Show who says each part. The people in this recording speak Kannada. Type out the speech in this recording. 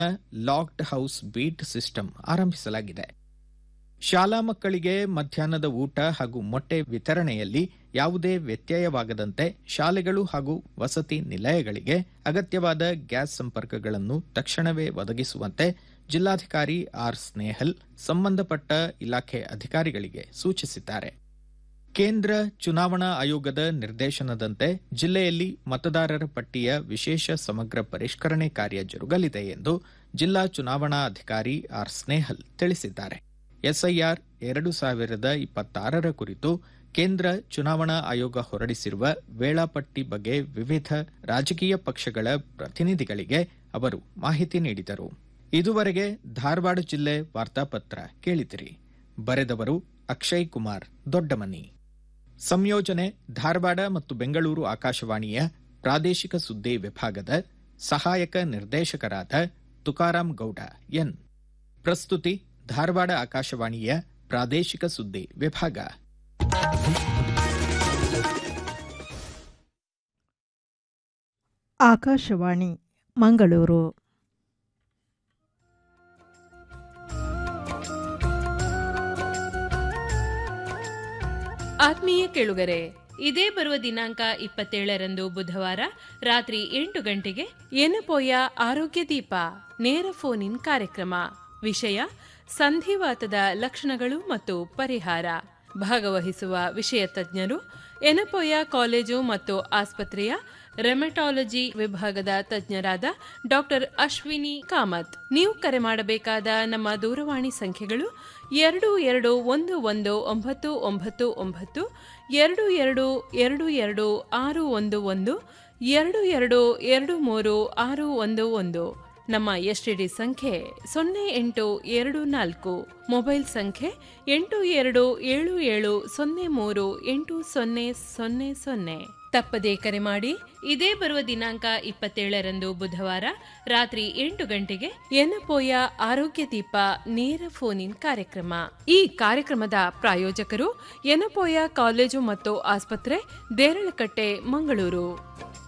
Speaker 1: ಲಾಕ್ಡ್ ಹೌಸ್ ಬೀಟ್ ಸಿಸ್ಟಮ್ ಆರಂಭಿಸಲಾಗಿದೆ ಶಾಲಾ ಮಕ್ಕಳಿಗೆ ಮಧ್ಯಾಹ್ನದ ಊಟ ಹಾಗೂ ಮೊಟ್ಟೆ ವಿತರಣೆಯಲ್ಲಿ ಯಾವುದೇ ವ್ಯತ್ಯಯವಾಗದಂತೆ ಶಾಲೆಗಳು ಹಾಗೂ ವಸತಿ ನಿಲಯಗಳಿಗೆ ಅಗತ್ಯವಾದ ಗ್ಯಾಸ್ ಸಂಪರ್ಕಗಳನ್ನು ತಕ್ಷಣವೇ ಒದಗಿಸುವಂತೆ ಜಿಲ್ಲಾಧಿಕಾರಿ ಆರ್ ಸ್ನೇಹಲ್ ಸಂಬಂಧಪಟ್ಟ ಇಲಾಖೆ ಅಧಿಕಾರಿಗಳಿಗೆ ಸೂಚಿಸಿದ್ದಾರೆ ಕೇಂದ್ರ ಚುನಾವಣಾ ಆಯೋಗದ ನಿರ್ದೇಶನದಂತೆ ಜಿಲ್ಲೆಯಲ್ಲಿ ಮತದಾರರ ಪಟ್ಟಿಯ ವಿಶೇಷ ಸಮಗ್ರ ಪರಿಷ್ಕರಣೆ ಕಾರ್ಯ ಜರುಗಲಿದೆ ಎಂದು ಜಿಲ್ಲಾ ಚುನಾವಣಾ ಅಧಿಕಾರಿ ಆರ್ ಸ್ನೇಹಲ್ ತಿಳಿಸಿದ್ದಾರೆ ಎಸ್ಐಆರ್ ಎರಡು ಸಾವಿರದ ಇಪ್ಪತ್ತಾರರ ಕುರಿತು ಕೇಂದ್ರ ಚುನಾವಣಾ ಆಯೋಗ ಹೊರಡಿಸಿರುವ ವೇಳಾಪಟ್ಟಿ ಬಗ್ಗೆ ವಿವಿಧ ರಾಜಕೀಯ ಪಕ್ಷಗಳ ಪ್ರತಿನಿಧಿಗಳಿಗೆ ಅವರು ಮಾಹಿತಿ ನೀಡಿದರು ಇದುವರೆಗೆ ಧಾರವಾಡ ಜಿಲ್ಲೆ ವಾರ್ತಾಪತ್ರ ಕೇಳಿದಿರಿ ಬರೆದವರು ಅಕ್ಷಯ್ ಕುಮಾರ್ ದೊಡ್ಡಮನಿ ಸಂಯೋಜನೆ ಧಾರವಾಡ ಮತ್ತು ಬೆಂಗಳೂರು ಆಕಾಶವಾಣಿಯ ಪ್ರಾದೇಶಿಕ ಸುದ್ದಿ ವಿಭಾಗದ ಸಹಾಯಕ ನಿರ್ದೇಶಕರಾದ ತುಕಾರಾಂ ಗೌಡ ಎನ್ ಪ್ರಸ್ತುತಿ ಧಾರವಾಡ ಆಕಾಶವಾಣಿಯ ಪ್ರಾದೇಶಿಕ ಸುದ್ದಿ ವಿಭಾಗ
Speaker 2: ಆಕಾಶವಾಣಿ ಮಂಗಳೂರು
Speaker 3: ಆತ್ಮೀಯ ಕೇಳುಗರೆ ಇದೇ ಬರುವ ದಿನಾಂಕ ಇಪ್ಪತ್ತೇಳರಂದು ಬುಧವಾರ ರಾತ್ರಿ ಎಂಟು ಗಂಟೆಗೆ ಎನಪೋಯ ಆರೋಗ್ಯ ದೀಪ ನೇರ ಫೋನ್ ಇನ್ ಕಾರ್ಯಕ್ರಮ ವಿಷಯ ಸಂಧಿವಾತದ ಲಕ್ಷಣಗಳು ಮತ್ತು ಪರಿಹಾರ ಭಾಗವಹಿಸುವ ವಿಷಯ ತಜ್ಞರು ಎನಪೋಯ ಕಾಲೇಜು ಮತ್ತು ಆಸ್ಪತ್ರೆಯ ರೆಮಟಾಲಜಿ ವಿಭಾಗದ ತಜ್ಞರಾದ ಡಾಕ್ಟರ್ ಅಶ್ವಿನಿ ಕಾಮತ್ ನೀವು ಕರೆ ಮಾಡಬೇಕಾದ ನಮ್ಮ ದೂರವಾಣಿ ಸಂಖ್ಯೆಗಳು ಎರಡು ಎರಡು ಒಂದು ಒಂದು ಒಂಬತ್ತು ಒಂಬತ್ತು ಒಂಬತ್ತು ಎರಡು ಎರಡು ಎರಡು ಎರಡು ಆರು ಒಂದು ಒಂದು ಎರಡು ಎರಡು ಎರಡು ಮೂರು ಆರು ಒಂದು ಒಂದು ನಮ್ಮ ಎಸ್ಟಿಡಿ ಸಂಖ್ಯೆ ಸೊನ್ನೆ ಎಂಟು ಎರಡು ನಾಲ್ಕು ಮೊಬೈಲ್ ಸಂಖ್ಯೆ ಎಂಟು ಎರಡು ಏಳು ಏಳು ಸೊನ್ನೆ ಮೂರು ಎಂಟು ಸೊನ್ನೆ ಸೊನ್ನೆ ಸೊನ್ನೆ ತಪ್ಪದೇ ಕರೆ ಮಾಡಿ ಇದೇ ಬರುವ ದಿನಾಂಕ ಇಪ್ಪತ್ತೇಳರಂದು ಬುಧವಾರ ರಾತ್ರಿ ಎಂಟು ಗಂಟೆಗೆ ಎನಪೋಯ ಆರೋಗ್ಯ ದೀಪ ನೇರ ಫೋನ್ ಇನ್ ಕಾರ್ಯಕ್ರಮ ಈ ಕಾರ್ಯಕ್ರಮದ ಪ್ರಾಯೋಜಕರು ಎನಪೋಯ ಕಾಲೇಜು ಮತ್ತು ಆಸ್ಪತ್ರೆ ದೇರಳಕಟ್ಟೆ ಮಂಗಳೂರು